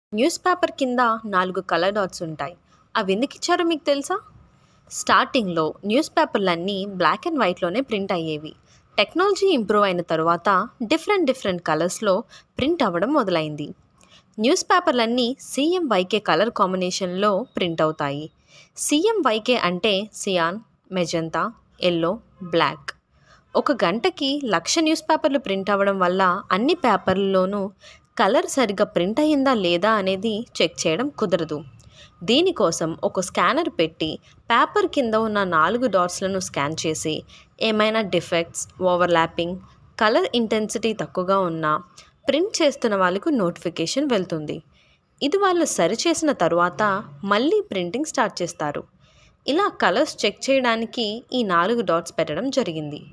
news paper కింద నాలుగు colour dots ఉంటాయి అవి ఎందుకు ఇచ్చారో మీకు తెలుసా స్టార్టింగ్లో న్యూస్ పేపర్లన్నీ బ్లాక్ అండ్ వైట్లోనే ప్రింట్ అయ్యేవి టెక్నాలజీ ఇంప్రూవ్ అయిన తర్వాత డిఫరెంట్ డిఫరెంట్ కలర్స్లో ప్రింట్ అవ్వడం మొదలైంది న్యూస్ పేపర్లన్నీ సీఎం వైకే కలర్ కాంబినేషన్లో ప్రింట్ అవుతాయి సీఎం వైకే అంటే సియాన్ మెజంతా ఎల్లో బ్లాక్ ఒక గంటకి లక్ష న్యూస్ పేపర్లు ప్రింట్ అవ్వడం వల్ల అన్ని పేపర్లలోనూ కలర్ సరిగ్గా ప్రింట్ అయ్యిందా లేదా అనేది చెక్ చేయడం కుదరదు దీనికోసం ఒక స్కానర్ పెట్టి పేపర్ కింద ఉన్న నాలుగు డాట్స్లను స్కాన్ చేసి ఏమైనా డిఫెక్ట్స్ ఓవర్లాపింగ్ కలర్ ఇంటెన్సిటీ తక్కువగా ఉన్నా ప్రింట్ చేస్తున్న వాళ్ళకు నోటిఫికేషన్ వెళ్తుంది ఇది వాళ్ళు సరిచేసిన తరువాత మళ్ళీ ప్రింటింగ్ స్టార్ట్ చేస్తారు ఇలా కలర్స్ చెక్ చేయడానికి ఈ నాలుగు డాట్స్ పెట్టడం జరిగింది